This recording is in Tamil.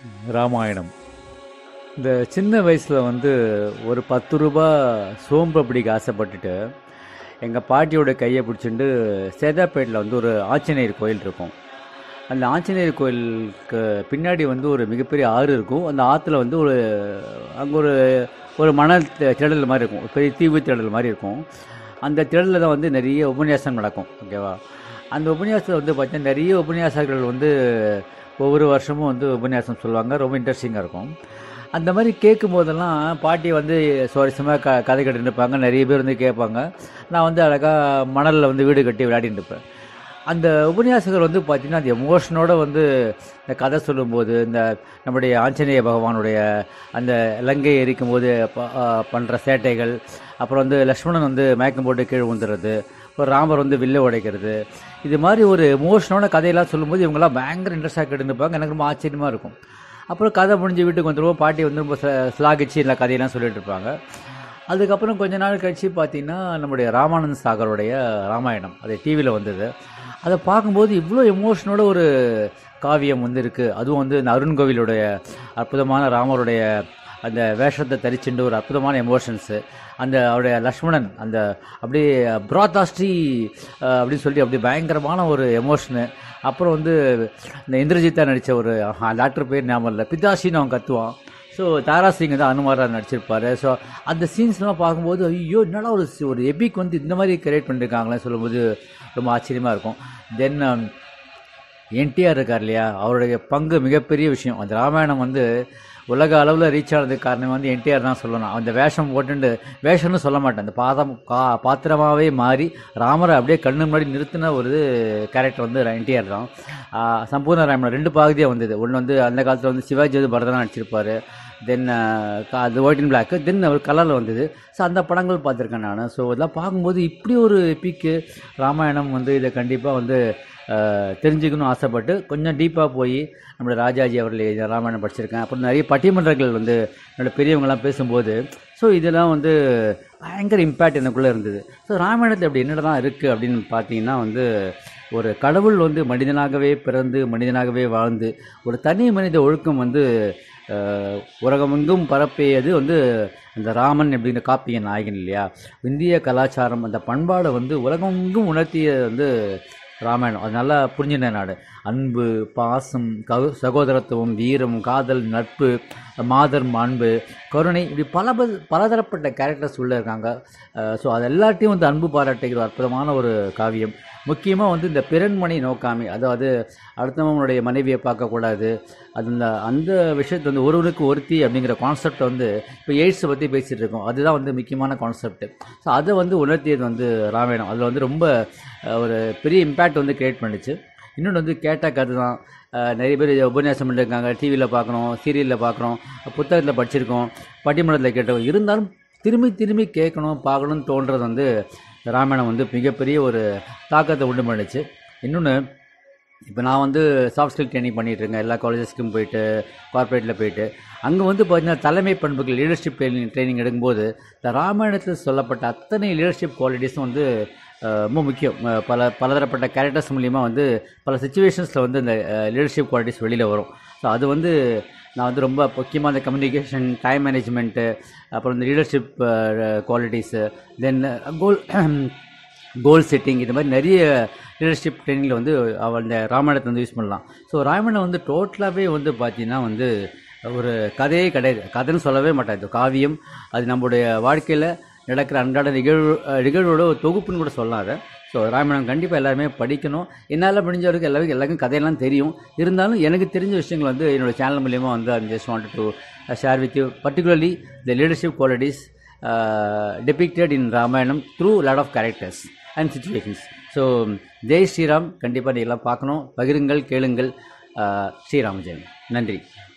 ராமாயணம் இந்த சின்ன வயசில் வந்து ஒரு பத்து ரூபா சோம்பு பிடிக்க ஆசைப்பட்டுட்டு எங்கள் பாட்டியோட கையை பிடிச்சிட்டு சேதாப்பேட்டில் வந்து ஒரு ஆஞ்சநேயர் கோயில் இருக்கும் அந்த ஆஞ்சநேயர் கோயிலுக்கு பின்னாடி வந்து ஒரு மிகப்பெரிய ஆறு இருக்கும் அந்த ஆற்றுல வந்து ஒரு அங்கே ஒரு ஒரு மணல் தி- திடல் மாதிரி இருக்கும் ஒரு பெரிய தீவு திடல் மாதிரி இருக்கும் அந்த திடலில் தான் வந்து நிறைய உபன்யாசம் நடக்கும் ஓகேவா அந்த உபன்யாசத்தில் வந்து பார்த்தீங்கன்னா நிறைய உபன்யாசகர்கள் வந்து ஒவ்வொரு வருஷமும் வந்து உபன்யாசம் சொல்லுவாங்க ரொம்ப இன்ட்ரெஸ்டிங்காக இருக்கும் அந்த மாதிரி கேட்கும் போதெல்லாம் பாட்டி வந்து சுவாரஸ்யமாக க கதை கட்டிட்டு இருப்பாங்க நிறைய பேர் வந்து கேட்பாங்க நான் வந்து அழகாக மணலில் வந்து வீடு கட்டி விளையாடிட்டு இருப்பேன் அந்த உபன்யாசகர் வந்து பார்த்தீங்கன்னா அந்த எமோஷனோட வந்து இந்த கதை சொல்லும்போது இந்த நம்முடைய ஆஞ்சநேய பகவானுடைய அந்த லங்கை எரிக்கும் போது பண்ணுற சேட்டைகள் அப்புறம் வந்து லக்ஷ்மணன் வந்து மயக்கம் போட்டு கீழே ஊந்துறது ஒரு ராமர் வந்து வில்ல உடைக்கிறது இது மாதிரி ஒரு எமோஷனோட கதையெல்லாம் சொல்லும்போது இவங்கெல்லாம் பயங்கர இன்ட்ரெஸ்டாக கேட்டுருப்பாங்க எனக்கு ரொம்ப ஆச்சரியமாக இருக்கும் அப்புறம் கதை முடிஞ்சு வீட்டுக்கு வந்துடுவோம் பாட்டி வந்து ரொம்ப ச- சிலாகிச்சு எல்லா கதையெல்லாம் சொல்லிட்டு இருப்பாங்க அதுக்கப்புறம் கொஞ்ச நாள் கழிச்சு பார்த்தீங்கன்னா நம்முடைய ராமானந்த் சாகருடைய ராமாயணம் அது டிவியில் வந்தது அதை பார்க்கும்போது இவ்வளோ எமோஷனோட ஒரு காவியம் வந்து இருக்குது அதுவும் வந்து இந்த அருண் கோவிலுடைய அற்புதமான ராமருடைய அந்த வேஷத்தை தரிச்சுண்டு ஒரு அற்புதமான எமோஷன்ஸு அந்த அவருடைய லக்ஷ்மணன் அந்த அப்படியே பிராத்தாஸ்ரீ அஹ், அப்படின்னு சொல்லி அப்படியே பயங்கரமான ஒரு எமோஷனு அப்புறம் வந்து இந்த இந்திரஜித்தா நடித்த ஒரு டாக்டர் பேர் ஞாபகம் இல்லை பிதாஷின்னு அவன் கத்துவான் ஸோ தாரா சிங் தான் அனுமாரா நடிச்சிருப்பாரு ஸோ அந்த சீன்ஸ்லாம் பார்க்கும்போது ஐயோ என்னடா ஒரு சி- ஒரு எபிக் வந்து இந்த மாதிரி கிரியேட் பண்ணியிருக்காங்களே சொல்லும்போது ரொம்ப ஆச்சரியமாக இருக்கும் தென் என்டிஆர் இருக்கார் இல்லையா அவருடைய பங்கு மிகப்பெரிய விஷயம் அந்த ராமாயணம் வந்து உலக அளவில் ரீச் ஆனதுக்கு காரணம் வந்து என்டிஆர் தான் சொல்லணும் அந்த வேஷம் போட்டுண்டு வேஷம்னு சொல்ல மாட்டேன் அந்த பாதம் கா பாத்திரமாகவே மாறி ராமரை அப்படியே கண்ணு முன்னாடி நிறுத்தின ஒரு கேரக்டர் வந்து என்டிஆர் தான் ஆஹ் சம்பூர்ண ராமாயணம் ரெண்டு பகுதியாக வந்தது ஒன்று வந்து அந்த காலத்தில் வந்து சிவாஜி வந்து பரதனா நடிச்சிருப்பாரு தென் அது ஒயிட் அண்ட் பிளாக் தென் ஒரு கலரில் வந்தது ஸோ அந்த படங்கள் பார்த்துருக்கேன் நான் ஸோ இதெல்லாம் பார்க்கும்போது இப்படி ஒரு எப்பிக்கு ராமாயணம் வந்து இதை கண்டிப்பாக வந்து அஹ், தெரிஞ்சுக்கணும் ஆசைப்பட்டு கொஞ்சம் டீப்பாக போய் நம்மளோட ராஜாஜி அவர்கள் எழுதிய ராமாயணம் படிச்சிருக்கேன் அப்புறம் நிறைய பட்டிமன்றங்கள் வந்து என்னோட பெரியவங்கலாம் பேசும்போது ஸோ இதெல்லாம் வந்து பயங்கர இம்பேக்ட் எனக்குள்ளே இருந்தது ஸோ ராமாயணத்தில் அப்படி என்னடா தான் இருக்குது அப்படின்னு பார்த்தீங்கன்னா வந்து ஒரு கடவுள் வந்து மனிதனாகவே பிறந்து மனிதனாகவே வாழ்ந்து ஒரு தனி மனித ஒழுக்கம் வந்து அஹ், உலகமெங்கும் பரப்பியது வந்து இந்த ராமன் அப்படிங்கிற காப்பிய நாயகன் இல்லையா இந்திய கலாச்சாரம் அந்த பண்பாடை வந்து உலகமெங்கும் உணர்த்திய வந்து ராமாயணம் அது நல்லா புரிஞ்சுனேன் நான் அன்பு பாசம் கவு சகோதரத்துவம் வீரம் காதல் நட்பு மாதர் மாண்பு கருணை இப்படி பல ப- பலதரப்பட்ட கேரக்டர்ஸ் உள்ளே இருக்காங்க ஸோ அது எல்லாத்தையும் வந்து அன்பு பாராட்டுகிற ஒரு அற்புதமான ஒரு காவியம் முக்கியமாக வந்து இந்த பிறன்மணி நோக்காமை அதாவது அடுத்தவனுடைய மனைவியை பார்க்கக்கூடாது அது இந்த அந்த விஷயத்தை வந்து ஒருவனுக்கு ஒருத்தி அப்படிங்கிற கான்செப்டை வந்து இப்போ எய்ட்ஸை பற்றி பேசிகிட்டு இருக்கோம் அதுதான் வந்து முக்கியமான கான்செப்ட் ஸோ அதை வந்து உணர்த்தியது வந்து ராமாயணம் அதில் வந்து ரொம்ப அஹ், ஒரு பெரிய இம்பேக்ட் வந்து கிரியேட் பண்ணுச்சு இன்னொன்று வந்து கேட்ட கதை தான் அஹ், நிறைய பேர் இதை உபன்யாசம் பண்ணிருக்காங்க டிவியில் பார்க்குறோம் சீரியலில் பார்க்குறோம் புத்தகத்தில் படிச்சிருக்கோம் பட்டிமன்றத்தில் கேட்டோம் இருந்தாலும் திரும்பி திரும்பி கேட்கணும் பார்க்கணும்னு தோன்றது வந்து ராமாயணம் வந்து மிகப்பெரிய ஒரு தாக்கத்தை உண்டு பண்ணுச்சு இன்னொன்று இப்போ நான் வந்து சாஃப்ட் ஸ்கில் ட்ரைனிங் பண்ணிட்டு இருக்கேன் எல்லா காலேஜஸ்க்கும் போயிட்டு கார்ப்பரேட்டில் போயிட்டு அங்கே வந்து பார்த்தீங்கன்னா தலைமை பண்புகள் லீடர்ஷிப் ட்ரைனிங் ட்ரைனிங் எடுக்கும்போது இந்த ராமாயணத்தில் சொல்லப்பட்ட அத்தனை லீடர்ஷிப் குவாலிட்டிஸும் வந்து அஹ், ரொம்ப முக்கியம் அஹ், பல பலதரப்பட்ட கேரக்டர்ஸ் மூலிமா வந்து பல சுச்சுவேஷன்ஸில் வந்து இந்த லீடர்ஷிப் குவாலிட்டிஸ் வெளியில் வரும் ஸோ அது வந்து நான் வந்து ரொம்ப முக்கியமாக இந்த கம்யூனிகேஷன் டைம் மேனேஜ்மெண்ட்டு அப்புறம் இந்த leadership qualities then goal goal setting இது மாதிரி நிறைய லீடர்ஷிப் ட்ரைனிங்கில் வந்து அவள் இந்த ராமாயணத்தை வந்து யூஸ் பண்ணலாம் ஸோ ராமாயணம் வந்து டோட்டலாகவே வந்து பார்த்தீங்கன்னா வந்து ஒரு கதையே கிடையாது கதைன்னு சொல்லவே மாட்டேன் இது காவியம் அது நம்முடைய வாழ்க்கையில் நடக்கிற அன்றாட நிகழ்வு அஹ், நிகழ்வோட ஒரு தொகுப்புன்னு கூட சொல்லலாம் அதை ஸோ ராமாயணம் கண்டிப்பாக எல்லாருமே படிக்கணும் என்னால் முடிஞ்ச வரைக்கும் எல்லாருக்கும் எல்லாருக்கும் கதையெல்லாம் தெரியும் இருந்தாலும் எனக்கு தெரிஞ்ச விஷயங்கள் வந்து என்னோட சேனல் மூலியமா வந்து I just want to share with you particularly the leadership qualities depicted in Ramayanam through lot of characters and situations so Jai Shri Ram கண்டிப்பாக நீ எல்லாம் பார்க்கணும் பகிருங்கள் கேளுங்கள் அஹ், ஸ்ரீராம ஜெயம் நன்றி